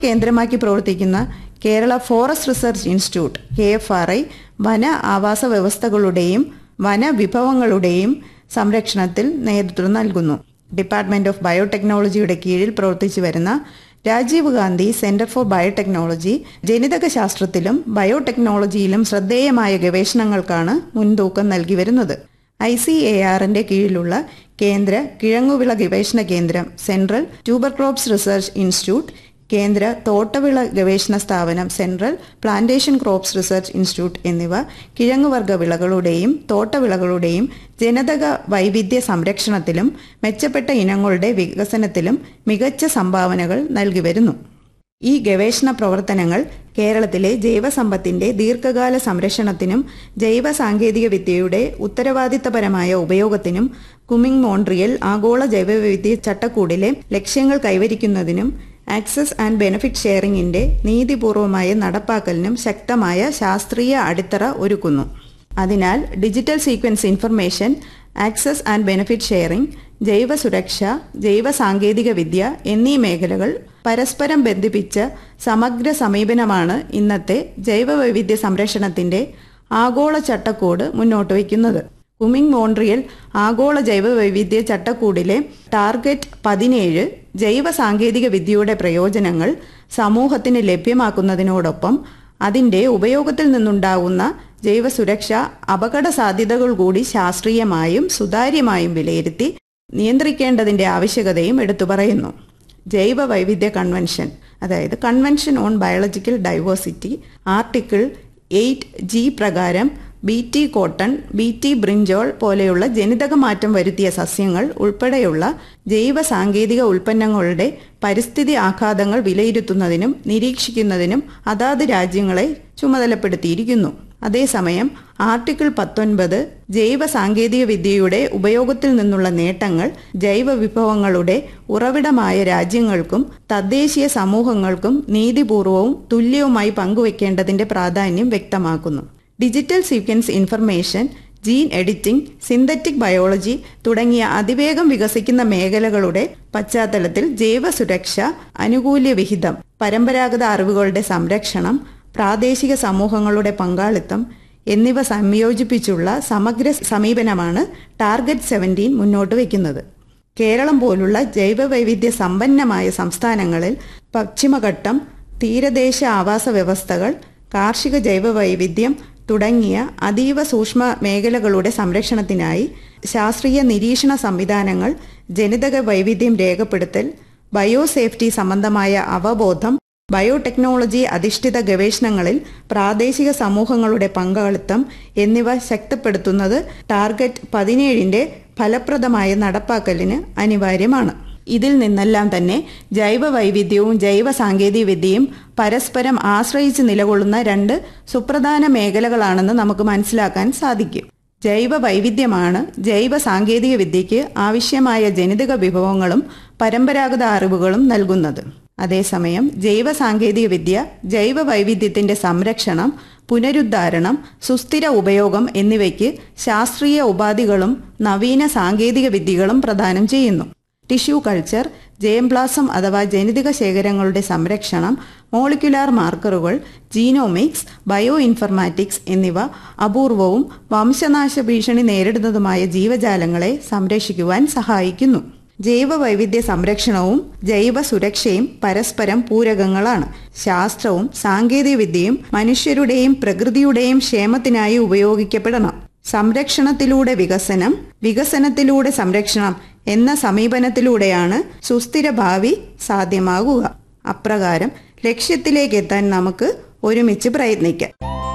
കേന്ദ്രമാക്കി പ്രവർത്തിക്കുന്ന Kerala forest research institute K F R I വന ആവാസ വ്യവസ്ഥകളുടെയും വനവിഭവങ്ങളുടെയും സംരക്ഷണത്തിൽ നേതൃത്വം നൽകുന്നു ഡിപ്പാർട്ട്മെന്റ് ഓഫ് ബയോടെക്നോളജിയുടെ കീഴിൽ പ്രവർത്തിച്ചു വരുന്ന Rajiv Gandhi centre for biotechnology ജനിതക ശാസ്ത്രത്തിലും ബയോടെക്നോളജിയിലും ശ്രദ്ധേയമായ ഗവേഷണങ്ങൾക്കാണ് മുൻതൂക്കം നൽകി വരുന്നത് ഐ സി എ ആറിന്റെ കീഴിലുള്ള കേന്ദ്ര കിഴങ്ങുവിള ഗവേഷണ കേന്ദ്രം central tuber crops research institute കേന്ദ്ര തോട്ടവിള ഗവേഷണ സ്ഥാപനം central plantation crops research institute എന്നിവ കിഴങ്ങുവർഗ വിളകളുടെയും തോട്ടവിളകളുടെയും ജനിതക വൈവിധ്യ സംരക്ഷണത്തിലും മെച്ചപ്പെട്ട ഇനങ്ങളുടെ വികസനത്തിലും മികച്ച സംഭാവനകൾ നൽകി വരുന്നു ഈ ഗവേഷണ പ്രവർത്തനങ്ങൾ കേരളത്തിലെ ജൈവസമ്പത്തിന്റെ ദീർഘകാല സംരക്ഷണത്തിനും ജൈവ സാങ്കേതിക വിദ്യയുടെ ഉത്തരവാദിത്തപരമായ ഉപയോഗത്തിനും കുമിങ് മോൺട്രിയൽ ആഗോള ജൈവവൈവിധ്യ ചട്ടക്കൂടിലെ ലക്ഷ്യങ്ങൾ കൈവരിക്കുന്നതിനും ആക്സസ് ആൻഡ് ബെനിഫിറ്റ് ഷെയറിംഗിന്റെ നീതിപൂർവമായ നടപ്പാക്കലിനും ശക്തമായ ശാസ്ത്രീയ അടിത്തറ ഒരുക്കുന്നു അതിനാൽ digital sequence information access and benefit sharing ജൈവ സുരക്ഷ ജൈവ സാങ്കേതിക വിദ്യ എന്നീ മേഖലകൾ പരസ്പരം ബന്ധിപ്പിച്ച സമഗ്ര സമീപനമാണ് ഇന്നത്തെ ജൈവവൈവിധ്യ സംരക്ഷണത്തിന്റെ ആഗോള ചട്ടക്കൂട് മുന്നോട്ട് വയ്ക്കുന്നത് കുമിങ് മോൺട്രിയൽ ആഗോള ജൈവവൈവിധ്യ ചട്ടക്കൂടിലെ ടാർഗറ്റ് പതിനേഴ് ജൈവ സാങ്കേതിക വിദ്യയുടെ പ്രയോജനങ്ങൾ സമൂഹത്തിന് ലഭ്യമാക്കുന്നതിനോടൊപ്പം അതിന്റെ ഉപയോഗത്തിൽ നിന്നുണ്ടാകുന്ന ജൈവ സുരക്ഷ അപകട സാധ്യതകൾ കൂടി ശാസ്ത്രീയമായും സുതാര്യമായും വിലയിരുത്തി നിയന്ത്രിക്കേണ്ടതിന്റെ ആവശ്യകതയും എടുത്തു പറയുന്നു ജൈവ വൈവിധ്യ കൺവെൻഷൻ അതായത് convention on biological diversity article eight G പ്രകാരം B T cotton B T brinjal പോലെയുള്ള ജനിതക മാറ്റം വരുത്തിയ സസ്യങ്ങൾ ഉൾപ്പെടെയുള്ള ജൈവ സാങ്കേതിക ഉൽപ്പന്നങ്ങളുടെ പരിസ്ഥിതി ആഘാതങ്ങൾ വിലയിരുത്തുന്നതിനും നിരീക്ഷിക്കുന്നതിനും അതാത് രാജ്യങ്ങളെ ചുമതലപ്പെടുത്തിയിരിക്കുന്നു അതേസമയം ആർട്ടിക്കിൾ പത്തൊൻപത് ജൈവ സാങ്കേതിക വിദ്യയുടെ ഉപയോഗത്തിൽ നിന്നുള്ള നേട്ടങ്ങൾ ജൈവ വിഭവങ്ങളുടെ ഉറവിടമായ രാജ്യങ്ങൾക്കും തദ്ദേശീയ സമൂഹങ്ങൾക്കും നീതിപൂർവവും തുല്യവുമായി പങ്കുവെക്കേണ്ടതിന്റെ പ്രാധാന്യം വ്യക്തമാക്കുന്നു digital sequence information gene editing synthetic biology തുടങ്ങിയ അതിവേഗം വികസിക്കുന്ന മേഖലകളുടെ പശ്ചാത്തലത്തിൽ ജൈവ സുരക്ഷ അനുകൂല്യ വിഹിതം പരമ്പരാഗത അറിവുകളുടെ സംരക്ഷണം പ്രാദേശിക സമൂഹങ്ങളുടെ പങ്കാളിത്തം എന്നിവ സംയോജിപ്പിച്ചുള്ള സമഗ്ര സമീപനമാണ് ടാർഗറ്റ് സെവൻറ്റീൻ മുന്നോട്ട് വയ്ക്കുന്നത് കേരളം പോലുള്ള ജൈവവൈവിധ്യ സമ്പന്നമായ സംസ്ഥാനങ്ങളിൽ പശ്ചിമഘട്ടം തീരദേശ ആവാസ വ്യവസ്ഥകൾ കാർഷിക ജൈവവൈവിധ്യം തുടങ്ങിയ അതീവ സൂക്ഷ്മ മേഖലകളുടെ സംരക്ഷണത്തിനായി ശാസ്ത്രീയ നിരീക്ഷണ സംവിധാനങ്ങൾ ജനിതക വൈവിധ്യം രേഖപ്പെടുത്തൽ ബയോസേഫ്റ്റി സംബന്ധമായ അവബോധം ബയോടെക്നോളജി അധിഷ്ഠിത ഗവേഷണങ്ങളിൽ പ്രാദേശിക സമൂഹങ്ങളുടെ പങ്കാളിത്തം എന്നിവ ശക്തിപ്പെടുത്തുന്നത് ടാർഗറ്റ് പതിനേഴിന്റെ ഫലപ്രദമായ നടപ്പാക്കലിന് അനിവാര്യമാണ് ഇതിൽ നിന്നെല്ലാം തന്നെ ജൈവ വൈവിധ്യവും ജൈവ സാങ്കേതിക വിദ്യയും പരസ്പരം ആശ്രയിച്ച് നിലകൊള്ളുന്ന രണ്ട് സുപ്രധാന മേഖലകളാണെന്ന് നമുക്ക് മനസ്സിലാക്കാൻ സാധിക്കും ജൈവ വൈവിധ്യമാണ് ജൈവ സാങ്കേതിക വിദ്യയ്ക്ക് ആവശ്യമായ ജനിതക വിഭവങ്ങളും പരമ്പരാഗത അറിവുകളും നൽകുന്നത് അതേസമയം ജൈവ സാങ്കേതിക വിദ്യ ജൈവ വൈവിധ്യത്തിന്റെ സംരക്ഷണം പുനരുദ്ധാരണം സുസ്ഥിര ഉപയോഗം എന്നിവയ്ക്ക് ശാസ്ത്രീയ ഉപാധികളും നവീന സാങ്കേതിക വിദ്യകളും പ്രദാനം ചെയ്യുന്നു ടിഷ്യൂ കൾച്ചർ ജയംപ്ലാസം അഥവാ ജനിതക ശേഖരങ്ങളുടെ സംരക്ഷണം മോളിക്യുലാർ മാർക്കറുകൾ ജീനോമിക്സ് ബയോ ഇൻഫർമാറ്റിക്സ് എന്നിവ അപൂർവവും വംശനാശ ഭീഷണി നേരിടുന്നതുമായ ജീവജാലങ്ങളെ സംരക്ഷിക്കുവാൻ സഹായിക്കുന്നു ജൈവ വൈവിധ്യ സംരക്ഷണവും ജൈവ സുരക്ഷയും പരസ്പരം പൂരകങ്ങളാണ് ശാസ്ത്രവും സാങ്കേതിക വിദ്യയും മനുഷ്യരുടെയും പ്രകൃതിയുടെയും ക്ഷേമത്തിനായി ഉപയോഗിക്കപ്പെടണം സംരക്ഷണത്തിലൂടെ വികസനം വികസനത്തിലൂടെ സംരക്ഷണം എന്ന സമീപനത്തിലൂടെയാണ് സുസ്ഥിര ഭാവി സാധ്യമാകുക അപ്രകാരം ലക്ഷ്യത്തിലേക്ക് എത്താൻ നമുക്ക് ഒരുമിച്ച് പ്രയത്നിക്കാം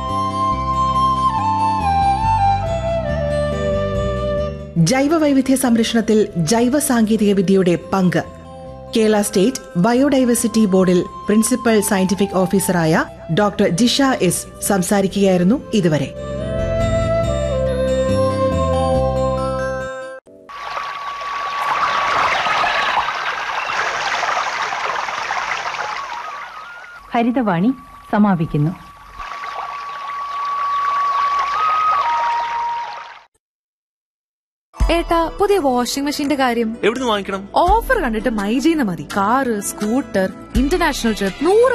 ജൈവ വൈവിധ്യ സംരക്ഷണത്തിൽ ജൈവ സാങ്കേതിക വിദ്യയുടെ പങ്ക് കേരള സ്റ്റേറ്റ് ബയോഡൈവേഴ്സിറ്റി ബോർഡിൽ പ്രിൻസിപ്പൽ സയന്റിഫിക് ഓഫീസറായ ഡോക്ടർ ജിഷ എസ് സംസാരിക്കുകയായിരുന്നു ഇതുവരെ ഹരിതവാണി സമാപിക്കുന്നു ഏട്ടാ പുതിയ വാഷിംഗ് മെഷീന്റെ കാര്യം എവിടുന്ന് വാങ്ങിക്കണം ഓഫർ കണ്ടിട്ട് മൈജീന്ന് മതി കാറ് സ്കൂട്ടർ ഇന്റർനാഷണൽ ട്രിപ്പ് നൂറ്